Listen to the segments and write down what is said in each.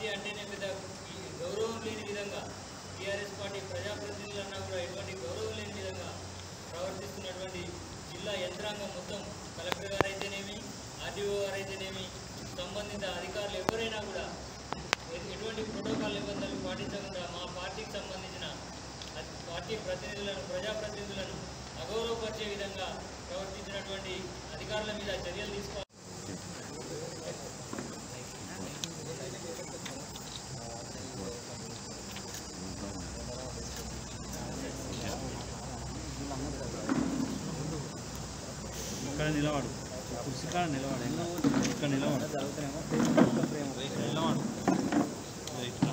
party అంటేనే పెద్ద ఈ గౌరవం లేని విధంగా టీఆర్ఎస్ పార్టీ ప్రజాప్రతినిధులన్నా కూడా ఎటువంటి గౌరవం లేని విధంగా ప్రవర్తిస్తున్నటువంటి జిల్లా యంత్రాంగం మొత్తం కలెక్టర్ గారు అయితేనేమి ఆర్డీఓ గారు అయితేనేమి సంబంధిత అధికారులు ఎవరైనా కూడా ఎ- ఎటువంటి ప్రోటోకాల్ నిబంధనలు పాటించకుండా మా పార్టీకి సంబంధించిన అ- పార్టీ ప్రతినిధులను ప్రజాప్రతినిధులను అగౌరవపరిచే విధంగా ప్రవర్తించినటువంటి అధికారుల మీద చర్యలు తీసుకోవాలి ఇక్కడ నిలబడు కుర్చీ కాడ నిలబడు ఇక్కడ నిలబడు ఇక్కడ నిలబడు ఇట్లా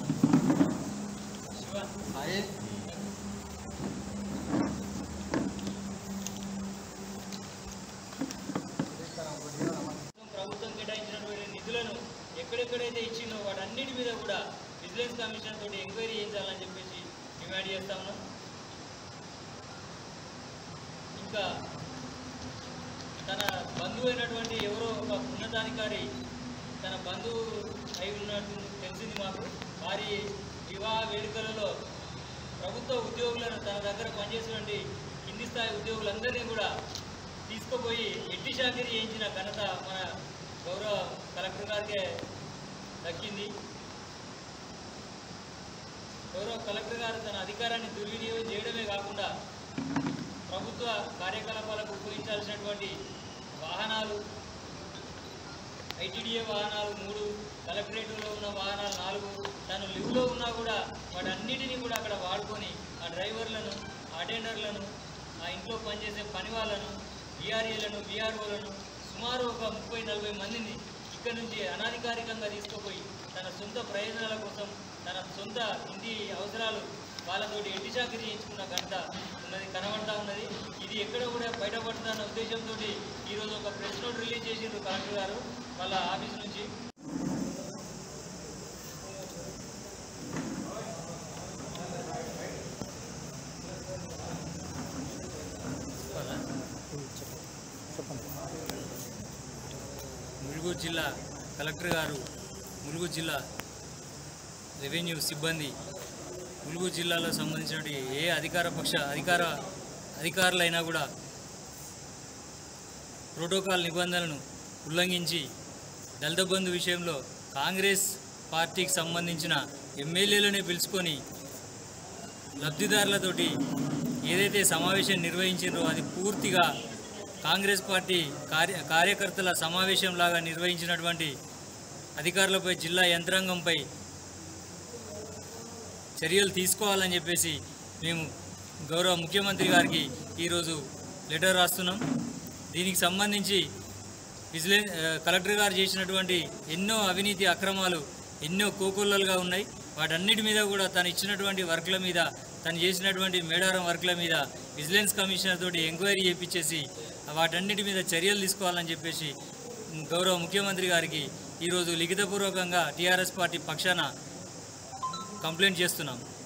ప్రభుత్వం కేటాయించినటువంటి నిధులను ఎక్కడెక్కడైతే ఇచ్చిందో వాటన్నిటి మీద కూడా విజిలెన్స్ కమిషన్ తోటి ఎంక్వైరీ చేయించాలని చెప్పేసి డిమాండ్ చేస్తా ఉన్నాం ఇంకా తన బంధువు అయినటువంటి ఎవరో ఒక ఉన్నతాధికారి తన బంధువు అయి ఉన్నట్టు తెలిసింది మాకు వారి వివాహ వేడుకలలో ప్రభుత్వ ఉద్యోగులను తన దగ్గర పనిచేసినటువంటి కింది స్థాయి ఉద్యోగులందరినీ కూడా తీసుకుపోయి ఎట్టి చాకరీ చేయించిన ఘనత మన గౌరవ కలెక్టర్ గారికే దక్కింది గౌరవ కలెక్టర్ గారు తన అధికారాన్ని దుర్వినియోగం చేయడమే కాకుండా ప్రభుత్వ కార్యకలాపాలకు ఉపయోగించాల్సినటువంటి వాహనాలు ఐటీడీఏ వాహనాలు మూడు కలెక్టరేట్లో ఉన్న వాహనాలు నాలుగు తను లివ్లో ఉన్నా కూడా వాటన్నిటినీ కూడా అక్కడ వాడుకొని ఆ డ్రైవర్లను ఆ అటెండర్లను ఆ ఇంట్లో పనిచేసే పని వాళ్ళను బీఆర్ఏలను బీఆర్ఓలను సుమారు ఒక ముప్పై నలభై మందిని ఇక్కడ నుంచి అనాధికారికంగా తీసుకుపోయి తన సొంత ప్రయోజనాల కోసం తన సొంత ఇంటి అవసరాలు వాళ్ళతోటి ఎట్టి చాకరీ చేయించుకున్న గంట ఉన్నది కనబడతా ఉన్నది ఇది ఎక్కడ కూడా బయటపడుతున్న ఉద్దేశంతో ఈరోజు ఒక ప్రెస్ నోట్ రిలీజ్ చేసిండ్రు కలెక్టర్ గారు వాళ్ళ ఆఫీస్ నుంచి ములుగు జిల్లా కలెక్టర్ గారు ములుగు జిల్లా రెవెన్యూ సిబ్బంది ములుగు జిల్లాలో సంబంధించినటువంటి ఏ అధికార పక్ష అధికార అధికారులైనా కూడా ప్రోటోకాల్ నిబంధనలను ఉల్లంఘించి దళిత బంధు విషయంలో కాంగ్రెస్ పార్టీకి సంబంధించిన ఎమ్మెల్యేలనే పిలుచుకొని లబ్ధిదారులతోటి ఏదైతే సమావేశం నిర్వహించారో అది పూర్తిగా కాంగ్రెస్ పార్టీ కార్య కార్యకర్తల సమావేశం లాగా నిర్వహించినటువంటి అధికారులపై జిల్లా యంత్రాంగంపై చర్యలు తీసుకోవాలని చెప్పేసి మేము గౌరవ ముఖ్యమంత్రి గారికి ఈరోజు లెటర్ రాస్తున్నాం దీనికి సంబంధించి విజిలెన్స్ ఆ, కలెక్టర్ గారు చేసినటువంటి ఎన్నో అవినీతి అక్రమాలు ఎన్నో కోకొల్లలుగా ఉన్నాయి వాటన్నిటి మీద కూడా తను ఇచ్చినటువంటి వర్క్ల మీద తను చేసినటువంటి మేడారం వర్క్ల మీద విజిలెన్స్ కమిషనర్ తోటి ఎంక్వైరీ చేయించేసి వాటన్నిటి మీద చర్యలు తీసుకోవాలని చెప్పేసి గౌరవ ముఖ్యమంత్రి గారికి ఈరోజు లిఖితపూర్వకంగా టీఆర్ఎస్ పార్టీ పక్షాన కంప్లైంట్ చేస్తున్నాం